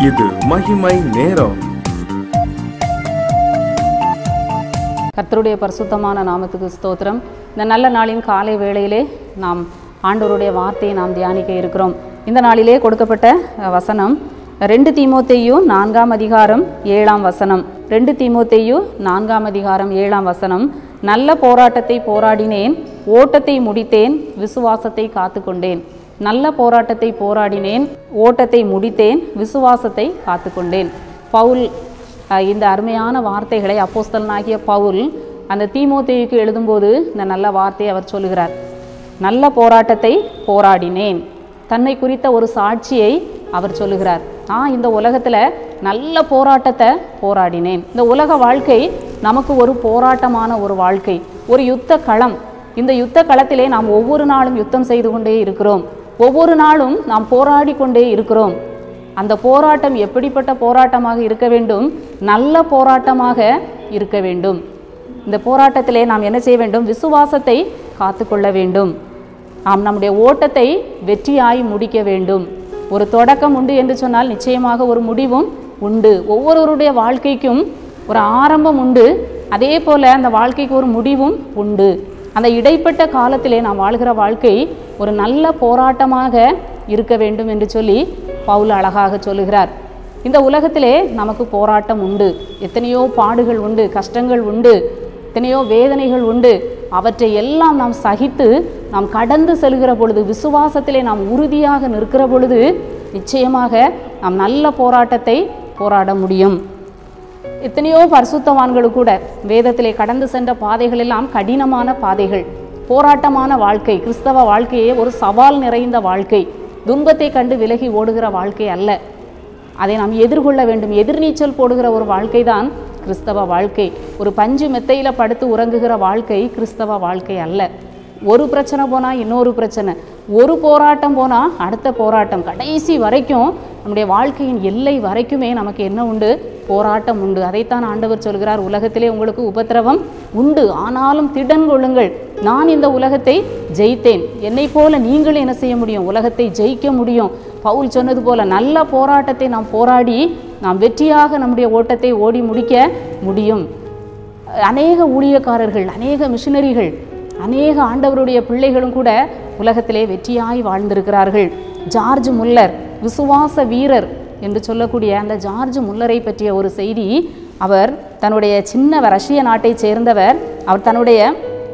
இது மகிமை நேரம் கர்த்தருடைய பரிசுத்தமான நாமத்துக்கு ஸ்தோத்திரம் இந்த நல்ல நாளின் காலை வேளையிலே நாம் ஆண்டவருடைய வார்த்தையை நாம் தியானிக்க இருக்கிறோம் இந்த நாளிலே கொடுக்கப்பட்ட அஹ், வசனம் ரெண்டு தீமோத்தேயு நான்காம் அதிகாரம் ஏழாம் வசனம் ரெண்டு தீமோத்தேயு நான்காம் அதிகாரம் ஏழாம் வசனம் நல்ல போராட்டத்தை போராடினேன் ஓட்டத்தை முடித்தேன் விசுவாசத்தை காத்துக்கொண்டேன் நல்ல போராட்டத்தை போராடினேன் ஓட்டத்தை முடித்தேன் விசுவாசத்தை காத்துக்கொண்டேன் பவுல் அஹ், இந்த அருமையான வார்த்தைகளை அப்போஸ்தலனாகிய பவுல் அந்த தீமோத்தேயுக்கு எழுதும்போது இந்த நல்ல வார்த்தையை அவர் சொல்லுகிறார் நல்ல போராட்டத்தை போராடினேன் தன்னை குறித்த ஒரு சாட்சியை அவர் சொல்லுகிறார் நான் இந்த உலகத்தில் நல்ல போராட்டத்தை போராடினேன் இந்த உலக வாழ்க்கை நமக்கு ஒரு போராட்டமான ஒரு வாழ்க்கை ஒரு யுத்த களம் இந்த யுத்த களத்திலே நாம் ஒவ்வொரு நாளும் யுத்தம் செய்து கொண்டே இருக்கிறோம் ஒவ்வொரு நாளும் நாம் போராடி கொண்டே இருக்கிறோம் அந்த போராட்டம் எப்படிப்பட்ட போராட்டமாக இருக்க வேண்டும் நல்ல போராட்டமாக இருக்க வேண்டும் இந்த போராட்டத்திலே நாம் என்ன செய்ய வேண்டும் விசுவாசத்தை காத்துக்கொள்ள வேண்டும் நாம் நம்முடைய ஓட்டத்தை வெற்றியாய் முடிக்க வேண்டும் ஒரு தொடக்கம் உண்டு என்று சொன்னால் நிச்சயமாக ஒரு முடிவும் உண்டு ஒவ்வொருவருடைய வாழ்க்கைக்கும் ஒரு ஆரம்பம் உண்டு அதே போல அந்த வாழ்க்கைக்கு ஒரு முடிவும் உண்டு அந்த இடைப்பட்ட காலத்திலே நாம் வாழ்கிற வாழ்க்கை ஒரு நல்ல போராட்டமாக இருக்க வேண்டும் என்று சொல்லி பவுல் அழகாக சொல்லுகிறார் இந்த உலகத்திலே நமக்கு போராட்டம் உண்டு எத்தனையோ பாடுகள் உண்டு கஷ்டங்கள் உண்டு எத்தனையோ வேதனைகள் உண்டு அவற்றை எல்லாம் நாம் சகித்து நாம் கடந்து செல்கிற பொழுது விசுவாசத்திலே நாம் உறுதியாக நிற்கிற பொழுது நிச்சயமாக நாம் நல்ல போராட்டத்தை போராட முடியும் எத்தனையோ பரிசுத்தவான்கள் கூட வேதத்திலே கடந்து சென்ற பாதைகள் எல்லாம் கடினமான பாதைகள் போராட்டமான வாழ்க்கை கிறிஸ்தவ வாழ்க்கையே ஒரு சவால் நிறைந்த வாழ்க்கை துன்பத்தை கண்டு விலகி ஓடுகிற வாழ்க்கை அல்ல அதை நாம் எதிர்கொள்ள வேண்டும் எதிர்நீச்சல் போடுகிற ஒரு வாழ்க்கை தான் கிறிஸ்தவ வாழ்க்கை ஒரு பஞ்சு மெத்தையில் படுத்து உறங்குகிற வாழ்க்கை கிறிஸ்தவ வாழ்க்கை அல்ல ஒரு பிரச்சனை போனால் இன்னொரு பிரச்சனை ஒரு போராட்டம் போனால் அடுத்த போராட்டம் கடைசி வரைக்கும் நம்முடைய வாழ்க்கையின் எல்லை வரைக்குமே நமக்கு என்ன உண்டு போராட்டம் உண்டு அதைத்தான் ஆண்டவர் சொல்கிறார் உலகத்திலே உங்களுக்கு உபத்திரவம் உண்டு ஆனாலும் திடன் கொள்ளுங்கள் நான் இந்த உலகத்தை ஜெயித்தேன் என்னை போல நீங்களும் என்ன செய்ய முடியும் உலகத்தை ஜெயிக்க முடியும் பவுல் சொன்னது போல நல்ல போராட்டத்தை நாம் போராடி நாம் வெற்றியாக நம்முடைய ஓட்டத்தை ஓடி முடிக்க முடியும் அநேக ஊழியக்காரர்கள் அநேக மிஷினரிகள் அநேக ஆண்டவருடைய பிள்ளைகளும் கூட உலகத்திலே வெற்றியாய் வாழ்ந்திருக்கிறார்கள் ஜார்ஜ் முல்லர் விசுவாச வீரர் என்று சொல்லக்கூடிய அந்த ஜார்ஜ் முல்லரை பற்றிய ஒரு செய்தி அவர் தன்னுடைய சின்ன ரஷ்ய நாட்டைச் சேர்ந்தவர் அவர் தன்னுடைய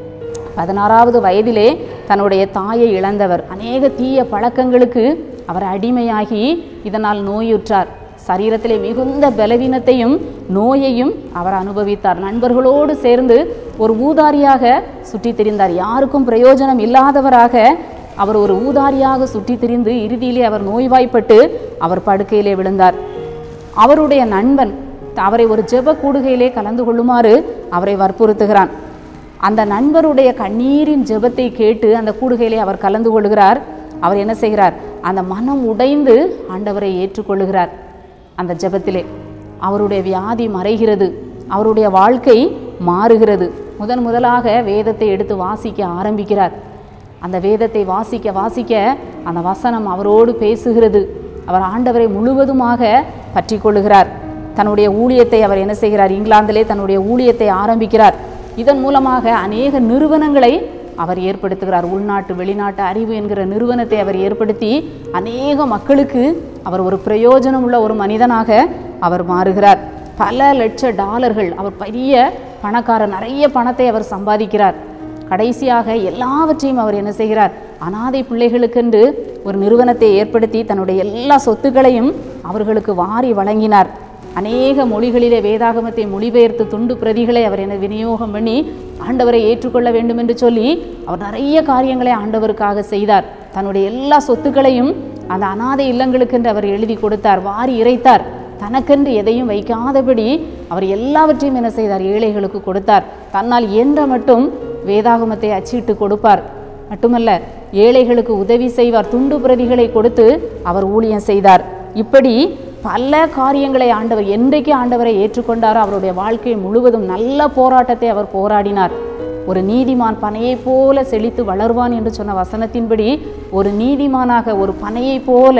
பதினாறாவது வயதிலே தன்னுடைய தாயை இழந்தவர் அநேக தீய பழக்கங்களுக்கு அவர் அடிமையாகி இதனால் நோயுற்றார் சரீரத்திலே மிகுந்த பலவீனத்தையும் நோயையும் அவர் அனுபவித்தார் நண்பர்களோடு சேர்ந்து ஒரு ஊதாரியாக சுற்றித் திரிந்தார் யாருக்கும் பிரயோஜனம் இல்லாதவராக அவர் ஒரு ஊதாரியாக சுற்றித் திரிந்து இறுதியிலே அவர் நோய்வாய்ப்பட்டு அவர் படுக்கையிலே விழுந்தார் அவருடைய நண்பன் அவரை ஒரு ஜெப கூடுகையிலே கலந்து கொள்ளுமாறு அவரை வற்புறுத்துகிறான் அந்த நண்பருடைய கண்ணீரின் ஜெபத்தை கேட்டு அந்த கூடுகையிலே அவர் கலந்து கொள்கிறார் அவர் என்ன செய்கிறார் அந்த மனம் உடைந்து ஆண்டவரை ஏற்றுக்கொள்ளுகிறார் அந்த ஜெபத்திலே அவருடைய வியாதி மறைகிறது அவருடைய வாழ்க்கை மாறுகிறது முதன் முதலாக வேதத்தை எடுத்து வாசிக்க ஆரம்பிக்கிறார் அந்த வேதத்தை வாசிக்க வாசிக்க அந்த வசனம் அவரோடு பேசுகிறது அவர் ஆண்டவரை முழுவதுமாக பற்றி கொள்ளுகிறார் தன்னுடைய ஊழியத்தை அவர் என்ன செய்கிறார் இங்கிலாந்திலே தன்னுடைய ஊழியத்தை ஆரம்பிக்கிறார் இதன் மூலமாக அநேக நிறுவனங்களை அவர் ஏற்படுத்துகிறார் உள்நாட்டு வெளிநாட்டு அறிவு என்கிற நிறுவனத்தை அவர் ஏற்படுத்தி அநேக மக்களுக்கு அவர் ஒரு பிரயோஜனம் உள்ள ஒரு மனிதனாக அவர் மாறுகிறார் பல லட்ச டாலர்கள் அவர் பெரிய பணக்காரர் நிறைய பணத்தை அவர் சம்பாதிக்கிறார் கடைசியாக எல்லாவற்றையும் அவர் என்ன செய்கிறார் அனாதை பிள்ளைகளுக்கென்று ஒரு நிறுவனத்தை ஏற்படுத்தி தன்னுடைய எல்லா சொத்துக்களையும் அவர்களுக்கு வாரி வழங்கினார் அநேக மொழிகளிலே வேதாகமத்தை மொழிபெயர்த்து துண்டு பிரதிகளை அவர் என விநியோகம் பண்ணி ஆண்டவரை ஏற்றுக்கொள்ள வேண்டும் என்று சொல்லி அவர் நிறைய காரியங்களை ஆண்டவருக்காக செய்தார் தன்னுடைய எல்லா சொத்துக்களையும் அந்த அனாதை இல்லங்களுக்கென்று அவர் எழுதி கொடுத்தார் வாரி இறைத்தார் தனக்கென்று எதையும் வைக்காதபடி அவர் எல்லாவற்றையும் என்ன செய்தார் ஏழைகளுக்கு கொடுத்தார் தன்னால் இயன்ற மட்டும் வேதாகமத்தை அச்சிட்டு கொடுப்பார் மட்டுமல்ல ஏழைகளுக்கு உதவி செய்வார் துண்டு பிரதிகளை கொடுத்து அவர் ஊழியம் செய்தார் இப்படி பல காரியங்களை ஆண்டவர் என்றைக்கு ஆண்டவரை ஏற்றுக்கொண்டாரோ அவருடைய வாழ்க்கை முழுவதும் நல்ல போராட்டத்தை அவர் போராடினார் ஒரு நீதிமான் பனையைப் போல செழித்து வளர்வான் என்று சொன்ன வசனத்தின்படி ஒரு நீதிமானாக ஒரு பனையைப் போல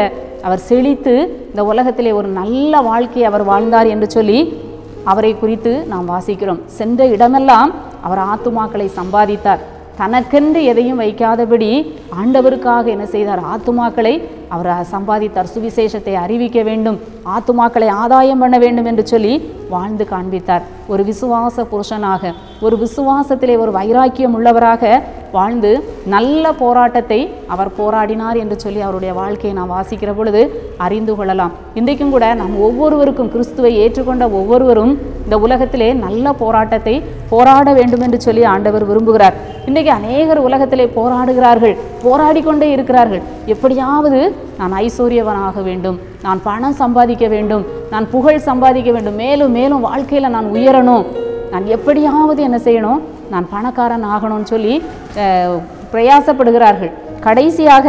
அவர் செழித்து இந்த உலகத்திலே ஒரு நல்ல வாழ்க்கை அவர் வாழ்ந்தார் என்று சொல்லி அவரை குறித்து நாம் வாசிக்கிறோம் சென்ற இடமெல்லாம் அவர் ஆத்துமாக்களை சம்பாதித்தார் தனக்கென்று எதையும் வைக்காதபடி ஆண்டவருக்காக என்ன செய்தார் ஆத்துமாக்களை அவர் சம்பாதித்தார் சுவிசேஷத்தை அறிவிக்க வேண்டும் ஆத்துமாக்களை ஆதாயம் பண்ண வேண்டும் என்று சொல்லி வாழ்ந்து காண்பித்தார் ஒரு விசுவாச புருஷனாக ஒரு விசுவாசத்திலே ஒரு வைராக்கியம் உள்ளவராக வாழ்ந்து நல்ல போராட்டத்தை அவர் போராடினார் என்று சொல்லி அவருடைய வாழ்க்கையை நாம் வாசிக்கிற பொழுது அறிந்து கொள்ளலாம் இன்றைக்கும் கூட நாம் ஒவ்வொருவருக்கும் கிறிஸ்துவை ஏற்றுக்கொண்ட ஒவ்வொருவரும் இந்த உலகத்திலே நல்ல போராட்டத்தை போராட வேண்டும் என்று சொல்லி ஆண்டவர் விரும்புகிறார் இன்றைக்கு அநேகர் உலகத்திலே போராடுகிறார்கள் போராடி கொண்டே இருக்கிறார்கள் எப்படியாவது நான் ஐஸ்வர்யவனாக வேண்டும் நான் பணம் சம்பாதிக்க வேண்டும் நான் புகழ் சம்பாதிக்க வேண்டும் மேலும் மேலும் வாழ்க்கையில் நான் உயரணும் நான் எப்படியாவது என்ன செய்யணும் நான் பணக்காரன் ஆகணும்னு சொல்லி அஹ், பிரயாசப்படுகிறார்கள் கடைசியாக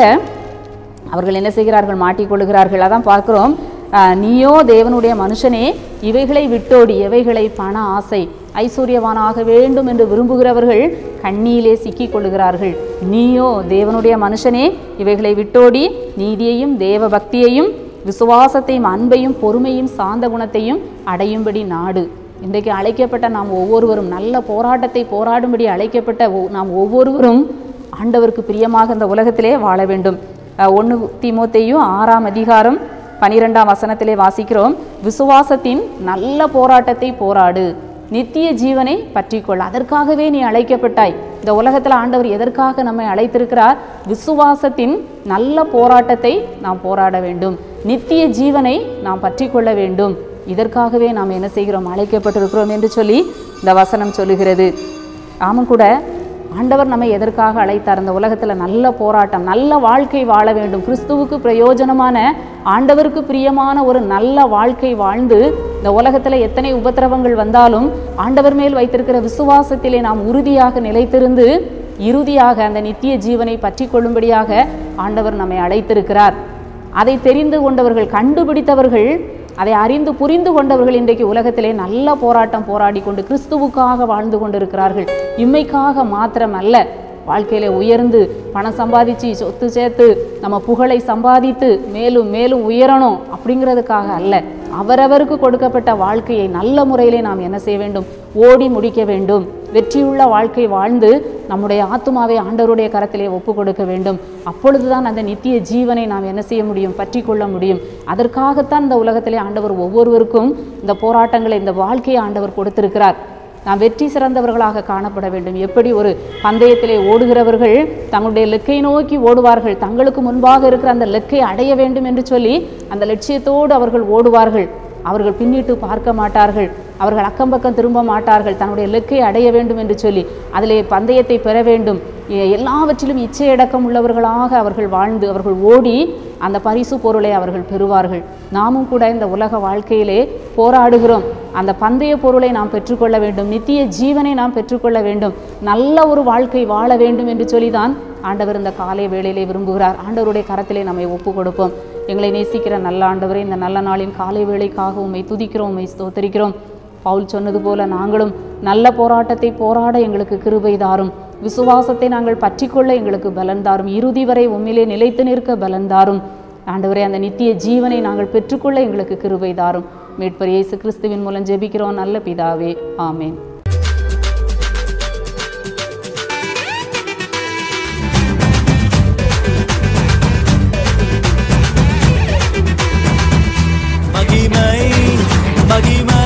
அவர்கள் என்ன செய்கிறார்கள் மாட்டிக்கொள்கிறார்கள் அதான் பார்க்கிறோம் அஹ், நீயோ தேவனுடைய மனுஷனே இவைகளை விட்டோடி எவைகளை பண ஆசை ஐஸ்வர்யவானாக வேண்டும் என்று விரும்புகிறவர்கள் கண்ணியிலே சிக்கிக் கொள்ளுகிறார்கள் நீயோ தேவனுடைய மனுஷனே இவைகளை விட்டோடி நீதியையும் தேவ பக்தியையும் விசுவாசத்தையும் அன்பையும் பொறுமையும் சாந்த குணத்தையும் அடையும்படி நாடு இன்றைக்கு அழைக்கப்பட்ட நாம் ஒவ்வொருவரும் நல்ல போராட்டத்தை போராடும்படி அழைக்கப்பட்ட ஒ- நாம் ஒவ்வொருவரும் ஆண்டவருக்கு பிரியமாக இந்த உலகத்திலே வாழ வேண்டும் ஒன்று தீமோத்தேயும் ஆறாம் அதிகாரம் பனிரெண்டாம் வசனத்திலே வாசிக்கிறோம் விசுவாசத்தின் நல்ல போராட்டத்தை போராடு நித்திய ஜீவனை பற்றிக்கொள் அதற்காகவே நீ அழைக்கப்பட்டாய் இந்த உலகத்தில் ஆண்டவர் எதற்காக நம்மை அழைத்திருக்கிறார் விசுவாசத்தின் நல்ல போராட்டத்தை நாம் போராட வேண்டும் நித்திய ஜீவனை நாம் பற்றிக்கொள்ள வேண்டும் இதற்காகவே நாம் என்ன செய்கிறோம் அழைக்கப்பட்டிருக்கிறோம் என்று சொல்லி இந்த வசனம் சொல்லுகிறது ஆமாம் கூட ஆண்டவர் நம்மை எதற்காக அழைத்தார் இந்த உலகத்தில் நல்ல போராட்டம் நல்ல வாழ்க்கை வாழ வேண்டும் கிறிஸ்துவுக்கு பிரயோஜனமான ஆண்டவருக்கு பிரியமான ஒரு நல்ல வாழ்க்கை வாழ்ந்து இந்த உலகத்தில் எத்தனை உபத்திரவங்கள் வந்தாலும் ஆண்டவர் மேல் வைத்திருக்கிற விசுவாசத்திலே நாம் உறுதியாக நிலைத்திருந்து இறுதியாக அந்த நித்திய ஜீவனை பற்றி கொள்ளும்படியாக ஆண்டவர் நம்மை அழைத்திருக்கிறார் அதை தெரிந்து கொண்டவர்கள் கண்டுபிடித்தவர்கள் அதை அறிந்து புரிந்து கொண்டவர்கள் இன்றைக்கு உலகத்திலே நல்ல போராட்டம் போராடி கொண்டு கிறிஸ்துவுக்காக வாழ்ந்து கொண்டிருக்கிறார்கள் இம்மைக்காக மாத்திரம் அல்ல வாழ்க்கையில உயர்ந்து பணம் சம்பாதிச்சு சொத்து சேர்த்து நம்ம புகழை சம்பாதித்து மேலும் மேலும் உயரணும் அப்படிங்கிறதுக்காக அல்ல அவரவருக்கு கொடுக்கப்பட்ட வாழ்க்கையை நல்ல முறையிலே நாம் என்ன செய்ய வேண்டும் ஓடி முடிக்க வேண்டும் வெற்றியுள்ள வாழ்க்கை வாழ்ந்து நம்முடைய ஆத்துமாவை ஆண்டவருடைய கரத்திலே ஒப்பு கொடுக்க வேண்டும் அப்பொழுதுதான் அந்த நித்திய ஜீவனை நாம் என்ன செய்ய முடியும் பற்றி கொள்ள முடியும் அதற்காகத்தான் இந்த உலகத்திலே ஆண்டவர் ஒவ்வொருவருக்கும் இந்த போராட்டங்களை இந்த வாழ்க்கையை ஆண்டவர் கொடுத்திருக்கிறார் நாம் வெற்றி சிறந்தவர்களாக காணப்பட வேண்டும் எப்படி ஒரு பந்தயத்திலே ஓடுகிறவர்கள் தங்களுடைய லெக்கை நோக்கி ஓடுவார்கள் தங்களுக்கு முன்பாக இருக்கிற அந்த லெக்கை அடைய வேண்டும் என்று சொல்லி அந்த லட்சியத்தோடு அவர்கள் ஓடுவார்கள் அவர்கள் பின்னிட்டு பார்க்க மாட்டார்கள் அவர்கள் அக்கம் பக்கம் திரும்ப மாட்டார்கள் தன்னுடைய இலக்கை அடைய வேண்டும் என்று சொல்லி அதிலே பந்தயத்தை பெற வேண்டும் எ- எல்லாவற்றிலும் இச்சையடக்கம் உள்ளவர்களாக அவர்கள் வாழ்ந்து அவர்கள் ஓடி அந்த பரிசு பொருளை அவர்கள் பெறுவார்கள் நாமும் கூட இந்த உலக வாழ்க்கையிலே போராடுகிறோம் அந்த பந்தய பொருளை நாம் பெற்றுக்கொள்ள வேண்டும் நித்திய ஜீவனை நாம் பெற்றுக்கொள்ள வேண்டும் நல்ல ஒரு வாழ்க்கை வாழ வேண்டும் என்று சொல்லிதான் ஆண்டவர் இந்த காலை வேளையிலே விரும்புகிறார் ஆண்டவருடைய கரத்திலே நம்மை ஒப்பு கொடுப்போம் எங்களை நேசிக்கிற நல்ல ஆண்டவரே இந்த நல்ல நாளின் காலை வேளைக்காக உம்மை துதிக்கிறோம் உம்மை ஸ்தோத்தரிக்கிறோம் பவுல் சொன்னது போல நாங்களும் நல்ல போராட்டத்தை போராட எங்களுக்கு கிருபை தாரும் விசுவாசத்தை நாங்கள் பற்றிக்கொள்ள எங்களுக்கு பலன் தாரும் இறுதி வரை உம்மிலே நிலைத்து நிற்க பலன் தாரும் ஆண்டவரே அந்த நித்திய ஜீவனை நாங்கள் பெற்றுக்கொள்ள எங்களுக்கு கிருபை தாரும் மீட்பர் இயேசு கிறிஸ்துவின் மூலம் ஜெபிக்கிறோம் நல்ல பிதாவே ஆமென் மகிமை மகிமை